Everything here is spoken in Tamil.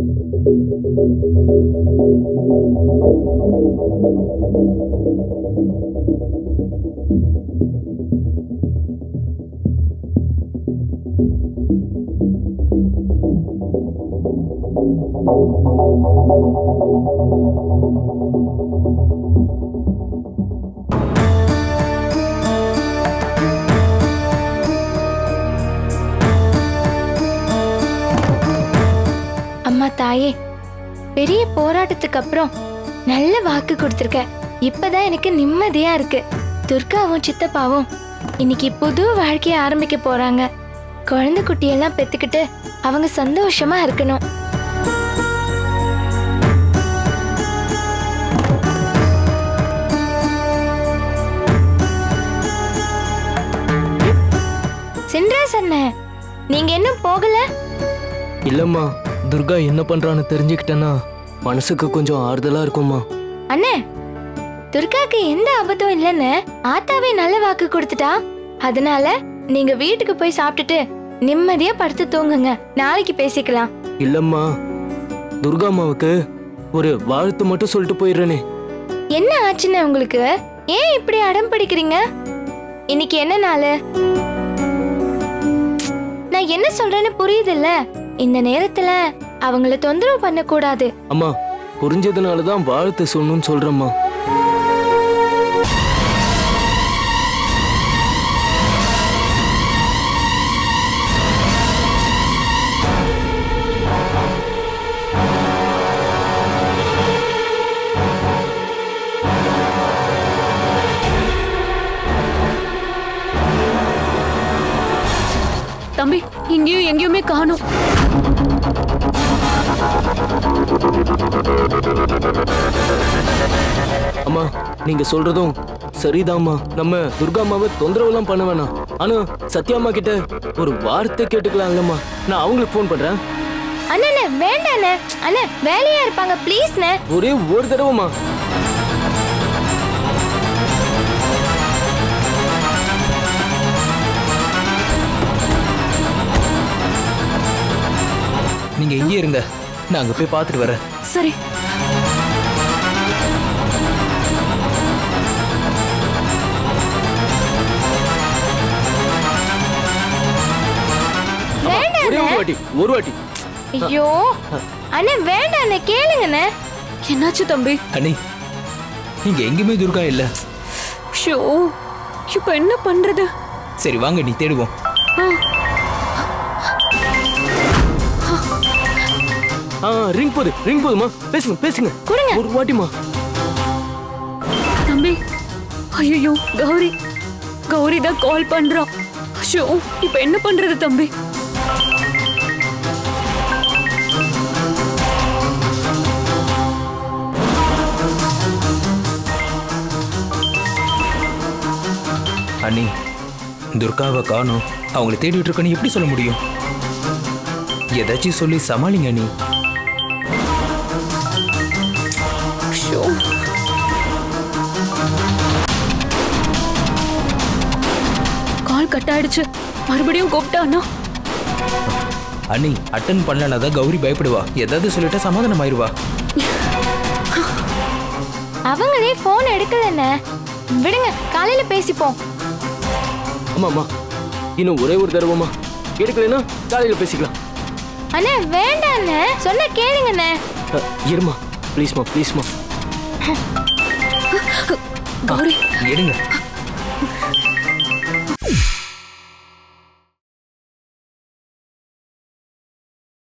அம்மா தாயே பெரிய போராட்டத்துக்கு அப்புறம் நல்ல வாக்கு கொடுத்துருக்க இப்பதான் எனக்கு நிம்மதியா இருக்கு துர்காவும் சித்தப்பாவும் இன்னைக்கு புது வாழ்க்கைய ஆரம்பிக்க போறாங்க குழந்தை குட்டியெல்லாம் பெத்துக்கிட்டு அவங்க சந்தோஷமா இருக்கணும் சின்ராஸ் அண்ணன் நீங்க இன்னும் போகல இல்லம்மா துர்கா என்ன பண்றான்னு தெரிஞ்சுக்கிட்டேன்னா மனசுக்கு கொஞ்சம் ஆறுதலா இருக்கும்மா அண்ணே துர்காக்கு எந்த ஆபத்தும் இல்லைன்னு ஆத்தாவே நல்ல வாக்கு கொடுத்துட்டா அதனால நீங்க வீட்டுக்கு போய் சாப்பிட்டுட்டு நிம்மதியா படுத்து தூங்குங்க நாளைக்கு பேசிக்கலாம் இல்லம்மா துர்கா அம்மாவுக்கு ஒரு வாழ்த்து மட்டும் சொல்லிட்டு போயிடுறேனே என்ன ஆச்சுன்னு உங்களுக்கு ஏன் இப்படி அடம் பிடிக்கிறீங்க இன்னைக்கு என்ன நாள் நான் என்ன சொல்றேன்னு புரியுதுல்ல இந்த நேரத்துல அவங்கள தொந்தரவு பண்ண கூடாது அம்மா புரிஞ்சதுனால தான் வாழ்த்து சொல்லணும்னு சொல்றேம்மா தம்பி இங்கேயும் எங்கேயுமே காணும் அம்மா நீங்க சொல்றதும் சரிதாம்மா நம்ம துர்கா அம்மாவை தொந்தரவுலாம் பண்ண வேணாம் ஆனா சத்யா அம்மா கிட்ட ஒரு வார்த்தை கேட்டுக்கலாம்லம்மா நான் அவங்களுக்கு ஃபோன் பண்றேன் அண்ணே வேண்டாம் அண்ணே அண்ணே வேலையா இருப்பாங்க ப்ளீஸ்ண்ணே ஒரே ஒரு தடவைம்மா நீங்க இங்கே இருங்க நான் அங்க போய் பார்த்துட்டு வரேன் சரி வேண்டாம் ஒரே ஒரு வாட்டி ஒரு வாட்டி ஐயோ அண்ணே வேண்டாம் அண்ணே கேளுங்கண்ணே என்னாச்சு தம்பி அண்ணி இங்க எங்கேயுமே துர்கா இல்ல ஷோ இப்போ என்ன பண்றது சரி வாங்க நீ தேடுவோம் ஆ ரிங் போகுது ரிங் போகுதுமா பேசுங்க பேசுங்க கொடுங்க. ஒரு வாட்டிமா தம்பி ஐயோ கௌரி கௌரி தான் கால் பண்றா ஷோ இப்போ என்ன பண்றது தம்பி அண்ணி துர்காவை காணோம் அவங்கள தேடிட்டு இருக்கேன்னு எப்படி சொல்ல முடியும் ஏதாச்சும் சொல்லி சமாளிங்க அண்ணி ஷோ கால் கட் ஆயிடுச்சு மறுபடியும் கூப்பிட்டானா அண்ணி அட்டன் பண்ணலனா தான் கௌரி பயப்படுவா ஏதாவது சொல்லிட்டா சமாதானம் ஆயிருவா அவங்களே போன் எடுக்கலண்ணே விடுங்க காலையில பேசிப்போம் ஆமாம்மா இன்னும் ஒரே ஒரு தடவைம்மா எடுக்கலைன்னா காலையில் பேசிக்கலாம் அண்ணே வேண்டாம் அண்ணே சொன்ன கேளுங்கண்ணே அ, இருமா ப்ளீஸ்மா ப்ளீஸ்மா கௌரி எடுங்க